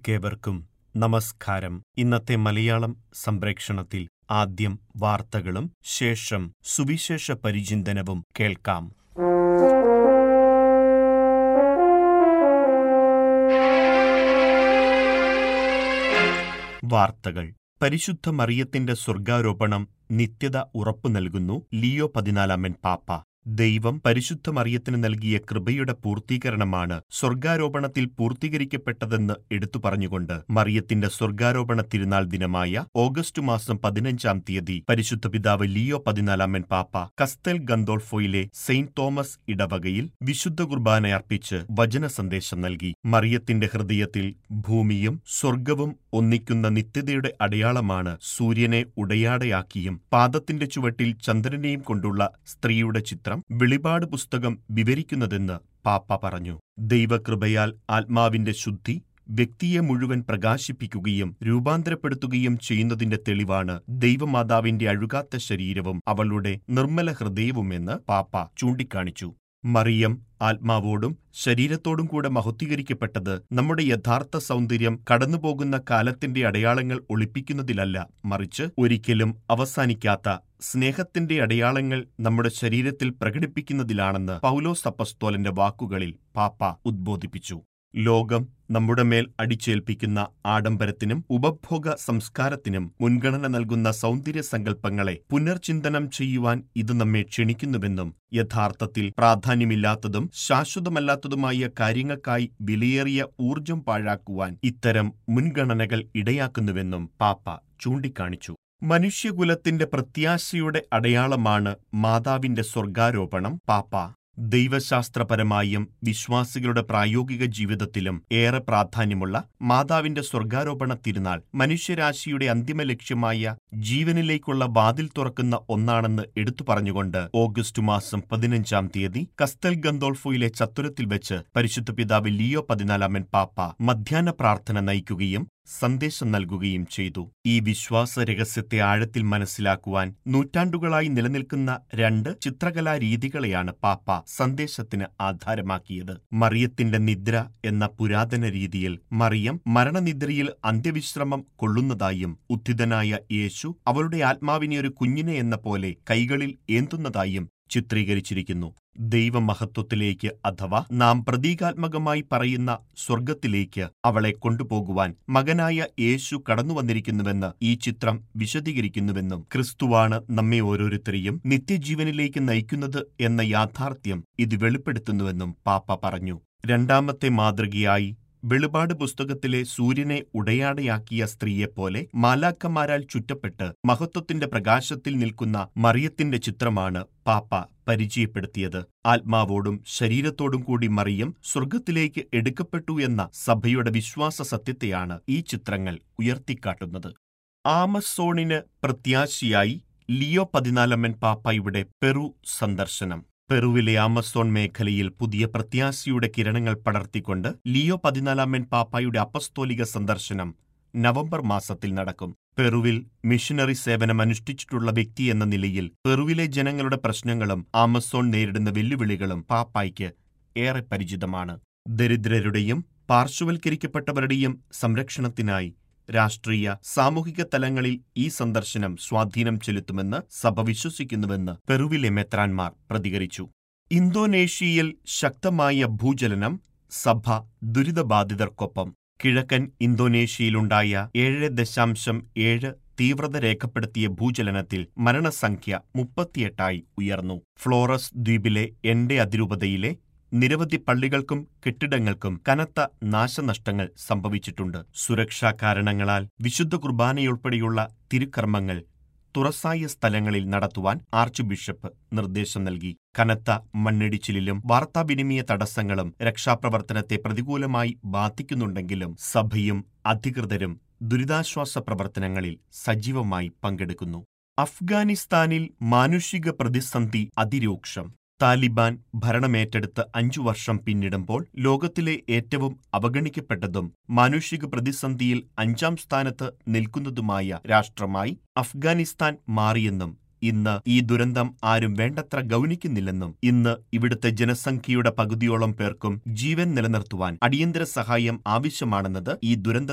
നമുക്കേവർക്കും നമസ്കാരം ഇന്നത്തെ മലയാളം സംപ്രേക്ഷണത്തിൽ ആദ്യം വാർത്തകളും ശേഷം സുവിശേഷ പരിചിന്തനവും കേൾക്കാം വാർത്തകൾ പരിശുദ്ധ മറിയത്തിന്റെ സ്വർഗാരോപണം നിത്യത ഉറപ്പു നൽകുന്നു ലിയോ പതിനാലാമൻ പാപ്പ ദൈവം പരിശുദ്ധ മറിയത്തിന് നൽകിയ കൃപയുടെ പൂർത്തീകരണമാണ് സ്വർഗാരോപണത്തിൽ പൂർത്തീകരിക്കപ്പെട്ടതെന്ന് എടുത്തു പറഞ്ഞുകൊണ്ട് മറിയത്തിന്റെ സ്വർഗാരോപണ തിരുനാൾ ദിനമായ ഓഗസ്റ്റ് മാസം പതിനഞ്ചാം തീയതി പരിശുദ്ധ പിതാവ് ലിയോ പതിനാലാമൻ പാപ്പ കസ്തൽ ഗന്തോൾഫോയിലെ സെയിന്റ് തോമസ് ഇടവകയിൽ വിശുദ്ധ കുർബാന അർപ്പിച്ച് വചന സന്ദേശം നൽകി മറിയത്തിന്റെ ഹൃദയത്തിൽ ഭൂമിയും സ്വർഗവും ഒന്നിക്കുന്ന നിത്യതയുടെ അടയാളമാണ് സൂര്യനെ ഉടയാടയാക്കിയും പാദത്തിന്റെ ചുവട്ടിൽ ചന്ദ്രനെയും കൊണ്ടുള്ള സ്ത്രീയുടെ ചിത്രം വെളിപാട് പുസ്തകം വിവരിക്കുന്നതെന്ന് പാപ്പ പറഞ്ഞു ദൈവകൃപയാൽ ആത്മാവിന്റെ ശുദ്ധി വ്യക്തിയെ മുഴുവൻ പ്രകാശിപ്പിക്കുകയും രൂപാന്തരപ്പെടുത്തുകയും ചെയ്യുന്നതിന്റെ തെളിവാണ് ദൈവമാതാവിന്റെ അഴുകാത്ത ശരീരവും അവളുടെ നിർമ്മല ഹൃദയവുമെന്ന് പാപ്പ ചൂണ്ടിക്കാണിച്ചു മറിയം ആത്മാവോടും ശരീരത്തോടും കൂടെ മഹത്വീകരിക്കപ്പെട്ടത് നമ്മുടെ യഥാർത്ഥ സൗന്ദര്യം കടന്നുപോകുന്ന കാലത്തിന്റെ അടയാളങ്ങൾ ഒളിപ്പിക്കുന്നതിലല്ല മറിച്ച് ഒരിക്കലും അവസാനിക്കാത്ത സ്നേഹത്തിന്റെ അടയാളങ്ങൾ നമ്മുടെ ശരീരത്തിൽ പ്രകടിപ്പിക്കുന്നതിലാണെന്ന് പൗലോസ് അപ്പസ്തോലന്റെ വാക്കുകളിൽ പാപ്പ ഉദ്ബോധിപ്പിച്ചു ലോകം നമ്മുടെ മേൽ അടിച്ചേൽപ്പിക്കുന്ന ആഡംബരത്തിനും ഉപഭോഗ സംസ്കാരത്തിനും മുൻഗണന നൽകുന്ന സൗന്ദര്യ സങ്കല്പങ്ങളെ പുനർചിന്തനം ചെയ്യുവാൻ ഇത് നമ്മെ ക്ഷണിക്കുന്നുവെന്നും യഥാർത്ഥത്തിൽ പ്രാധാന്യമില്ലാത്തതും ശാശ്വതമല്ലാത്തതുമായ കാര്യങ്ങൾക്കായി വിലയേറിയ ഊർജം പാഴാക്കുവാൻ ഇത്തരം മുൻഗണനകൾ ഇടയാക്കുന്നുവെന്നും പാപ്പ ചൂണ്ടിക്കാണിച്ചു മനുഷ്യകുലത്തിന്റെ പ്രത്യാശയുടെ അടയാളമാണ് മാതാവിന്റെ സ്വർഗാരോപണം പാപ്പ ദൈവശാസ്ത്രപരമായും വിശ്വാസികളുടെ പ്രായോഗിക ജീവിതത്തിലും ഏറെ പ്രാധാന്യമുള്ള മാതാവിന്റെ സ്വർഗാരോപണ തിരുനാൾ മനുഷ്യരാശിയുടെ അന്തിമ ലക്ഷ്യമായ ജീവനിലേക്കുള്ള വാതിൽ തുറക്കുന്ന ഒന്നാണെന്ന് എടുത്തു പറഞ്ഞുകൊണ്ട് ഓഗസ്റ്റ് മാസം പതിനഞ്ചാം തീയതി കസ്തൽ ഗന്തോൾഫോയിലെ ചത്തുരത്തിൽ വെച്ച് പരിശുദ്ധ പിതാവ് ലിയോ പതിനാലാമൻ പാപ്പ മധ്യാഹ്ന പ്രാർത്ഥന നയിക്കുകയും സന്ദേശം നൽകുകയും ചെയ്തു ഈ വിശ്വാസ രഹസ്യത്തെ ആഴത്തിൽ മനസ്സിലാക്കുവാൻ നൂറ്റാണ്ടുകളായി നിലനിൽക്കുന്ന രണ്ട് ചിത്രകലാ രീതികളെയാണ് പാപ്പ സന്ദേശത്തിന് ആധാരമാക്കിയത് മറിയത്തിന്റെ നിദ്ര എന്ന പുരാതന രീതിയിൽ മറിയം മരണനിദ്രയിൽ അന്ത്യവിശ്രമം കൊള്ളുന്നതായും ഉദ്ധിതനായ യേശു അവളുടെ ആത്മാവിനെ ഒരു കുഞ്ഞിനെ എന്ന പോലെ കൈകളിൽ ഏന്തുന്നതായും ചിത്രീകരിച്ചിരിക്കുന്നു ദൈവമഹത്വത്തിലേക്ക് അഥവാ നാം പ്രതീകാത്മകമായി പറയുന്ന സ്വർഗത്തിലേക്ക് അവളെ കൊണ്ടുപോകുവാൻ മകനായ യേശു കടന്നുവന്നിരിക്കുന്നുവെന്ന് ഈ ചിത്രം വിശദീകരിക്കുന്നുവെന്നും ക്രിസ്തുവാണ് നമ്മെ ഓരോരുത്തരെയും നിത്യജീവനിലേക്ക് നയിക്കുന്നത് എന്ന യാഥാർത്ഥ്യം ഇത് വെളിപ്പെടുത്തുന്നുവെന്നും പാപ്പ പറഞ്ഞു രണ്ടാമത്തെ മാതൃകയായി വെളിപാട് പുസ്തകത്തിലെ സൂര്യനെ ഉടയാടയാക്കിയ സ്ത്രീയെപ്പോലെ മാലാക്കമാരാൽ ചുറ്റപ്പെട്ട് മഹത്വത്തിന്റെ പ്രകാശത്തിൽ നിൽക്കുന്ന മറിയത്തിന്റെ ചിത്രമാണ് പാപ്പ പരിചയപ്പെടുത്തിയത് ആത്മാവോടും ശരീരത്തോടും കൂടി മറിയം സ്വർഗത്തിലേക്ക് എടുക്കപ്പെട്ടു എന്ന സഭയുടെ വിശ്വാസ സത്യത്തെയാണ് ഈ ചിത്രങ്ങൾ ഉയർത്തിക്കാട്ടുന്നത് ആമസോണിന് പ്രത്യാശയായി ലിയോ പതിനാലമ്മൻ പാപ്പയുടെ പെറു സന്ദർശനം പെറുവിലെ ആമസോൺ മേഖലയിൽ പുതിയ പ്രത്യാശയുടെ കിരണങ്ങൾ പടർത്തിക്കൊണ്ട് ലിയോ പതിനാലാമൻ പാപ്പായുടെ അപ്പസ്തോലിക സന്ദർശനം നവംബർ മാസത്തിൽ നടക്കും പെറുവിൽ മിഷനറി സേവനം അനുഷ്ഠിച്ചിട്ടുള്ള വ്യക്തി എന്ന നിലയിൽ പെറുവിലെ ജനങ്ങളുടെ പ്രശ്നങ്ങളും ആമസോൺ നേരിടുന്ന വെല്ലുവിളികളും പാപ്പായ്ക്ക് ഏറെ പരിചിതമാണ് ദരിദ്രരുടെയും പാർശ്വവൽക്കരിക്കപ്പെട്ടവരുടെയും സംരക്ഷണത്തിനായി രാഷ്ട്രീയ സാമൂഹിക തലങ്ങളിൽ ഈ സന്ദർശനം സ്വാധീനം ചെലുത്തുമെന്ന് സഭ വിശ്വസിക്കുന്നുവെന്ന് പെറുവിലെ മെത്രാൻമാർ പ്രതികരിച്ചു ഇന്തോനേഷ്യയിൽ ശക്തമായ ഭൂചലനം സഭ ദുരിതബാധിതർക്കൊപ്പം കിഴക്കൻ ഇന്തോനേഷ്യയിലുണ്ടായ ഏഴ് ദശാംശം ഏഴ് തീവ്രത രേഖപ്പെടുത്തിയ ഭൂചലനത്തിൽ മരണസംഖ്യ മുപ്പത്തിയെട്ടായി ഉയർന്നു ഫ്ലോറസ് ദ്വീപിലെ എൻഡെ അതിരൂപതയിലെ നിരവധി പള്ളികൾക്കും കെട്ടിടങ്ങൾക്കും കനത്ത നാശനഷ്ടങ്ങൾ സംഭവിച്ചിട്ടുണ്ട് സുരക്ഷാ കാരണങ്ങളാൽ വിശുദ്ധ കുർബാനയുൾപ്പെടെയുള്ള തിരുക്കർമ്മങ്ങൾ തുറസായ സ്ഥലങ്ങളിൽ നടത്തുവാൻ ആർച്ച് ബിഷപ്പ് നിർദ്ദേശം നൽകി കനത്ത മണ്ണിടിച്ചിലിലും വാർത്താവിനിമയ തടസ്സങ്ങളും രക്ഷാപ്രവർത്തനത്തെ പ്രതികൂലമായി ബാധിക്കുന്നുണ്ടെങ്കിലും സഭയും അധികൃതരും ദുരിതാശ്വാസ പ്രവർത്തനങ്ങളിൽ സജീവമായി പങ്കെടുക്കുന്നു അഫ്ഗാനിസ്ഥാനിൽ മാനുഷിക പ്രതിസന്ധി അതിരൂക്ഷം താലിബാൻ ഭരണമേറ്റെടുത്ത് അഞ്ചു വർഷം പിന്നിടുമ്പോൾ ലോകത്തിലെ ഏറ്റവും അവഗണിക്കപ്പെട്ടതും മാനുഷിക പ്രതിസന്ധിയിൽ അഞ്ചാം സ്ഥാനത്ത് നിൽക്കുന്നതുമായ രാഷ്ട്രമായി അഫ്ഗാനിസ്ഥാൻ മാറിയെന്നും ഇന്ന് ഈ ദുരന്തം ആരും വേണ്ടത്ര ഗൗനിക്കുന്നില്ലെന്നും ഇന്ന് ഇവിടുത്തെ ജനസംഖ്യയുടെ പകുതിയോളം പേർക്കും ജീവൻ നിലനിർത്തുവാൻ അടിയന്തര സഹായം ആവശ്യമാണെന്നത് ഈ ദുരന്ത